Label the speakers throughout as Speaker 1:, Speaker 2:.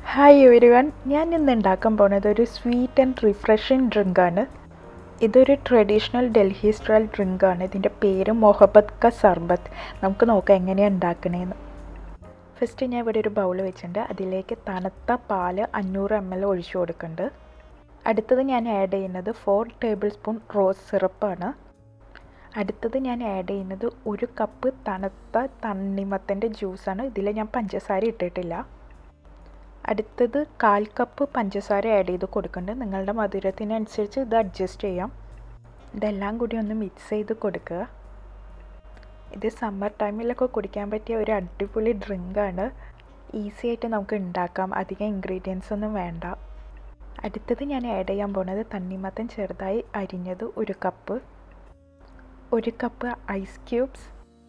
Speaker 1: hi every one ഞാൻ ഇന്ന് ഉണ്ടാക്കാൻ പോണത് ഒരു സ്വീറ്റ് ആൻഡ് റിഫ്രഷിങ് ഡ്രിങ്കാണ് ഇതൊരു ട്രഡീഷണൽ ഡൽഹി സ്റ്റൈൽ ഡ്രിങ്കാണ് ഇതിൻ്റെ പേര് മൊഹബത്ത് ക സർബത്ത് നമുക്ക് നോക്കാം എങ്ങനെയാണ് ഉണ്ടാക്കണേന്ന് ഫസ്റ്റ് ഞാൻ ഇവിടെ ഒരു ബൗൾ വെച്ചിട്ടുണ്ട് അതിലേക്ക് തണുത്ത പാല് അഞ്ഞൂറ് എം എൽ ഒഴിച്ചു കൊടുക്കുന്നുണ്ട് അടുത്തത് ഞാൻ ആഡ് ചെയ്യുന്നത് ഫോർ ടേബിൾ സ്പൂൺ റോസ് സിറപ്പാണ് അടുത്തത് ഞാൻ ആഡ് ചെയ്യുന്നത് ഒരു കപ്പ് തണുത്ത തണ്ണിമത്തൻ്റെ ജ്യൂസാണ് ഇതിൽ ഞാൻ പഞ്ചസാര ഇട്ടിട്ടില്ല അടുത്തത് കാൽ കപ്പ് പഞ്ചസാര ആഡ് ചെയ്ത് കൊടുക്കുന്നുണ്ട് നിങ്ങളുടെ മധുരത്തിനനുസരിച്ച് ഇത് അഡ്ജസ്റ്റ് ചെയ്യാം ഇതെല്ലാം കൂടി ഒന്ന് മിക്സ് ചെയ്ത് കൊടുക്കുക ഇത് സമ്മർ ടൈമിലൊക്കെ കുടിക്കാൻ പറ്റിയ ഒരു അടിപൊളി ഡ്രിങ്കാണ് ഈസി ആയിട്ട് നമുക്ക് ഉണ്ടാക്കാം അധികം ഇൻഗ്രീഡിയൻസ് ഒന്നും വേണ്ട അടുത്തത് ഞാൻ ആഡ് ചെയ്യാൻ പോണത് തണ്ണിമത്തൻ ചെറുതായി അരിഞ്ഞത് ഒരു കപ്പ് ഒരു കപ്പ് ഐസ് ക്യൂബ്സ്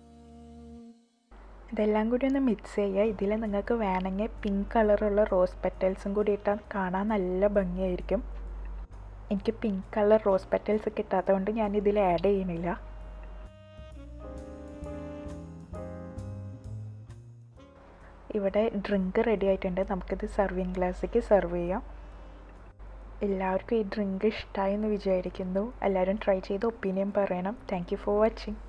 Speaker 1: ഇതെല്ലാം കൂടി ഒന്ന് മിക്സ് ചെയ്യുക ഇതിൽ നിങ്ങൾക്ക് വേണമെങ്കിൽ പിങ്ക് കളറുള്ള റോസ് പെറ്റൽസും കൂടി ഇട്ടാൽ കാണാൻ നല്ല ഭംഗിയായിരിക്കും എനിക്ക് പിങ്ക് കളർ റോസ് പെറ്റൽസ് കിട്ടാത്തതുകൊണ്ട് ഞാൻ ഇതിൽ ആഡ് ചെയ്യണില്ല ഇവിടെ ഡ്രിങ്ക് റെഡി ആയിട്ടുണ്ട് നമുക്കിത് സർവിങ് ഗ്ലാസ്സിലേക്ക് സെർവ് ചെയ്യാം എല്ലാവർക്കും ഈ ഡ്രിങ്ക് ഇഷ്ടമായി എന്ന് വിചാരിക്കുന്നു എല്ലാവരും ട്രൈ ചെയ്ത് ഒപ്പീനിയൻ പറയണം താങ്ക് യു ഫോർ വാച്ചിങ്